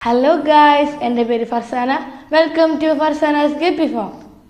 hello guys എൻ്റെ പേര് Farsana welcome to Farsana's guppy farm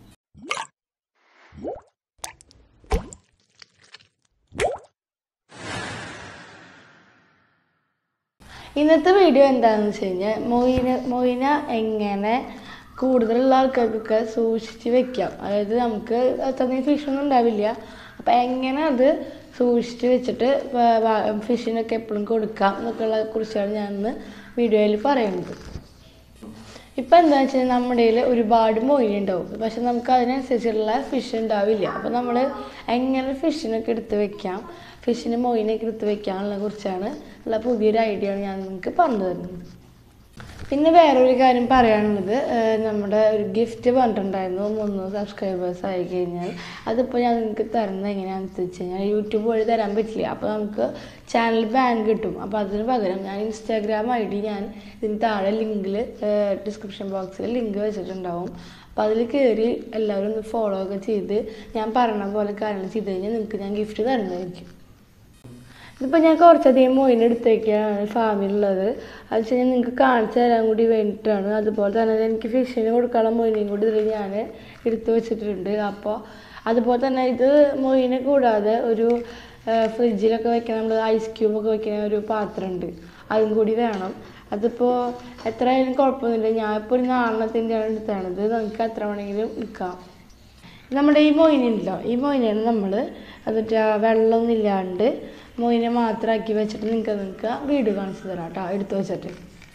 ഇന്നത്തെ വീഡിയോ എന്താണെന്ന് വെച്ച് കഴിഞ്ഞാൽ മൊയിന മൊയിന എങ്ങനെ കൂടുതലുള്ള ആൾക്കാർക്കൊക്കെ സൂക്ഷിച്ച് വെക്കാം അതായത് നമുക്ക് അത്രയും ഫിഷൊന്നും ഉണ്ടാവില്ല അപ്പം എങ്ങനെ അത് സൂക്ഷിച്ച് വെച്ചിട്ട് ഫിഷിനൊക്കെ എപ്പോഴും കൊടുക്കാം എന്നൊക്കെയുള്ള കുറിച്ചാണ് ഞാൻ ഇന്ന് വീഡിയോയിൽ പറയുന്നത് ഇപ്പം എന്താ വെച്ചാൽ നമ്മുടെ കയ്യിൽ ഒരുപാട് മൊയിൻ ഉണ്ടാവും പക്ഷെ നമുക്ക് അതിനനുസരിച്ചുള്ള ഫിഷ് ഉണ്ടാവില്ല അപ്പം നമ്മൾ എങ്ങനെ ഫിഷിനൊക്കെ എടുത്ത് വെക്കാം ഫിഷിന് മൊയിനൊക്കെ എടുത്ത് വെക്കാനുള്ള കുറിച്ചാണ് ഉള്ള പുതിയൊരു ഐഡിയ ആണ് ഞാൻ നിങ്ങൾക്ക് പറഞ്ഞു തരുന്നത് പിന്നെ വേറൊരു കാര്യം പറയാനുള്ളത് ഏഹ് നമ്മുടെ ഒരു ഗിഫ്റ്റ് പറഞ്ഞിട്ടുണ്ടായിരുന്നു മുന്നൂറ് സബ്സ്ക്രൈബേഴ്സ് ആയി കഴിഞ്ഞാൽ അതിപ്പോൾ ഞാൻ നിങ്ങൾക്ക് തരുന്നത് എങ്ങനെയാണെന്ന് വെച്ച് കഴിഞ്ഞാൽ യൂട്യൂബ് വഴി തരാൻ പറ്റില്ല അപ്പോൾ നമുക്ക് ചാനൽ ബാൻ കിട്ടും അപ്പോൾ അതിന് പകരം ഞാൻ ഇൻസ്റ്റാഗ്രാം ഐ ഡി ഞാൻ ഇതിന് താഴെ ലിങ്കിൽ ഡിസ്ക്രിപ്ഷൻ ബോക്സിൽ ലിങ്ക് വെച്ചിട്ടുണ്ടാവും അപ്പോൾ അതിൽ കയറി എല്ലാവരും ഒന്ന് ഫോളോ ഒക്കെ ചെയ്ത് ഞാൻ പറഞ്ഞ പോലെ കാര്യങ്ങൾ ചെയ്ത് കഴിഞ്ഞാൽ നിങ്ങൾക്ക് ഞാൻ ഗിഫ്റ്റ് തരുന്നതായിരിക്കും ഇതിപ്പോൾ ഞാൻ കുറച്ചധികം മൊയിൻ എടുത്തേക്കാണ് ഫാമിലുള്ളത് അത് വെച്ച് കഴിഞ്ഞാൽ നിങ്ങൾക്ക് കാണിച്ചു തരാൻ കൂടി വേണ്ടിയിട്ടാണ് അതുപോലെ തന്നെ എനിക്ക് ഫിഷിന് കൊടുക്കാനുള്ള മൊയിനെയും കൂടി ഇതിൽ ഞാൻ എടുത്തു വെച്ചിട്ടുണ്ട് അപ്പോൾ അതുപോലെ തന്നെ ഇത് മൊയിനെ കൂടാതെ ഒരു ഫ്രിഡ്ജിലൊക്കെ വെക്കാൻ നമ്മൾ ഐസ് ക്യൂബൊക്കെ വെക്കുന്ന ഒരു പാത്രമുണ്ട് അതും കൂടി വേണം അതിപ്പോൾ എത്രയായാലും കുഴപ്പമൊന്നുമില്ല ഞാൻ ഇപ്പോൾ ഒരു നാലെണ്ണത്തിൻ്റെയാണ് എടുത്താണത് നമുക്ക് എത്ര വേണമെങ്കിലും എടുക്കാം നമ്മുടെ ഈ മൊയിനുണ്ടല്ലോ ഈ മൊയിനാണ് നമ്മൾ എന്നിട്ട് ആ വെള്ളമൊന്നും ഇല്ലാണ്ട് മൊയിനെ മാത്രമാക്കി വെച്ചിട്ട് നിങ്ങൾക്ക് നിങ്ങൾക്ക് വീഡിയോ കാണിച്ചു തരാം കേട്ടോ എടുത്തു വെച്ചിട്ട്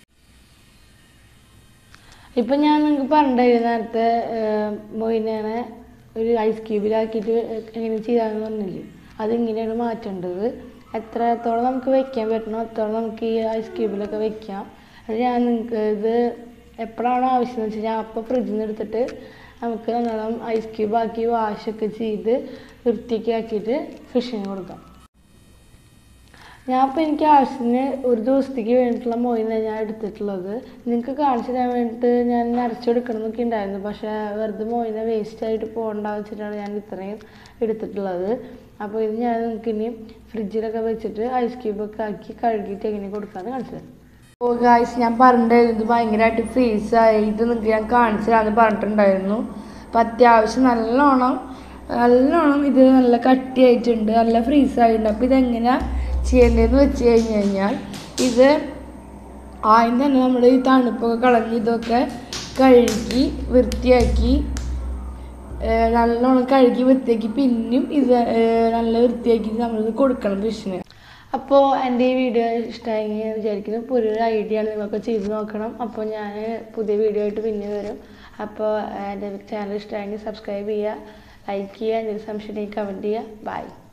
ഇപ്പം ഞാൻ നിങ്ങൾക്ക് പറഞ്ഞിട്ടുണ്ടായിരുന്നു നേരത്തെ മൊയിനെ ഒരു ഐസ് ക്യൂബിലാക്കിയിട്ട് എങ്ങനെ ചെയ്യാമെന്ന് പറഞ്ഞില്ലേ അതിങ്ങനെയാണ് മാറ്റേണ്ടത് എത്രത്തോളം നമുക്ക് വെക്കാൻ പറ്റണോ അത്രത്തോളം നമുക്ക് ഈ ഐസ് ക്യൂബിലൊക്കെ വെക്കാം അത് ഞാൻ നിങ്ങൾക്ക് ഇത് എപ്പോഴാണോ ആവശ്യം എന്ന് വെച്ച് കഴിഞ്ഞാൽ അപ്പോൾ ഫ്രിഡ്ജിൽ നിന്ന് എടുത്തിട്ട് നമുക്ക് നല്ലോണം ഐസ് ക്യൂബ് ആക്കി വാഷൊക്കെ ചെയ്ത് വൃത്തിയൊക്കെ ആക്കിയിട്ട് ഫിഷിന് കൊടുക്കാം ഞാൻ ഇപ്പോൾ എനിക്ക് ആവശ്യത്തിന് ഒരു ദിവസത്തേക്ക് വേണ്ടിയിട്ടുള്ള മൊയിനാണ് ഞാൻ എടുത്തിട്ടുള്ളത് നിങ്ങൾക്ക് കാണിച്ചു തരാൻ വേണ്ടിയിട്ട് ഞാൻ നരച്ചെടുക്കണം എന്നൊക്കെ ഉണ്ടായിരുന്നു പക്ഷേ വെറുതെ മൊയിനെ വേസ്റ്റ് ആയിട്ട് പോകണ്ട വെച്ചിട്ടാണ് ഞാൻ ഇത്രയും എടുത്തിട്ടുള്ളത് അപ്പോൾ ഇത് ഞാൻ നിങ്ങൾക്ക് ഇനി ഫ്രിഡ്ജിലൊക്കെ വെച്ചിട്ട് ഐസ് ക്യൂബൊക്കെ ആക്കി കഴുകിയിട്ട് എങ്ങനെ കൊടുക്കാമെന്ന് കാണിച്ചു തരാം ഓ ഗായ്സ് ഞാൻ പറഞ്ഞിട്ടുണ്ടായിരുന്നു ഇത് ഭയങ്കരമായിട്ട് ഫ്രീസായി ഇത് നിങ്ങൾക്ക് ഞാൻ കാണിച്ചു തരാമെന്ന് പറഞ്ഞിട്ടുണ്ടായിരുന്നു അപ്പം അത്യാവശ്യം നല്ലോണം നല്ലോണം ഇത് നല്ല കട്ടിയായിട്ടുണ്ട് നല്ല ഫ്രീസായിട്ടുണ്ട് അപ്പോൾ ഇതെങ്ങനെയാണ് ചെയ്യേണ്ടതെന്ന് വെച്ച് കഴിഞ്ഞ് കഴിഞ്ഞാൽ ഇത് ആദ്യം തന്നെ നമ്മൾ ഈ തണുപ്പൊക്കെ കളഞ്ഞ് ഇതൊക്കെ കഴുകി വൃത്തിയാക്കി ഏഹ് നല്ലോണം കഴുകി വൃത്തിയാക്കി പിന്നെയും ഇത് ഏഹ് നല്ല വൃത്തിയാക്കി നമ്മളിത് കൊടുക്കണം ഫിഷിന് അപ്പോൾ എൻ്റെ ഈ വീഡിയോ ഇഷ്ടമായി ഞാൻ വിചാരിക്കുന്നു പുതിയൊരു ഐഡിയ ആണ് നിങ്ങൾക്ക് ചെയ്ത് നോക്കണം അപ്പോൾ ഞാൻ പുതിയ വീഡിയോ ആയിട്ട് പിന്നെ വരും അപ്പോൾ എൻ്റെ ചാനൽ ഇഷ്ടമായെങ്കിൽ സബ്സ്ക്രൈബ് ചെയ്യുക ലൈക്ക് ചെയ്യുക എന്തെങ്കിലും സംശയം കമൻറ്റ് ചെയ്യുക ബൈ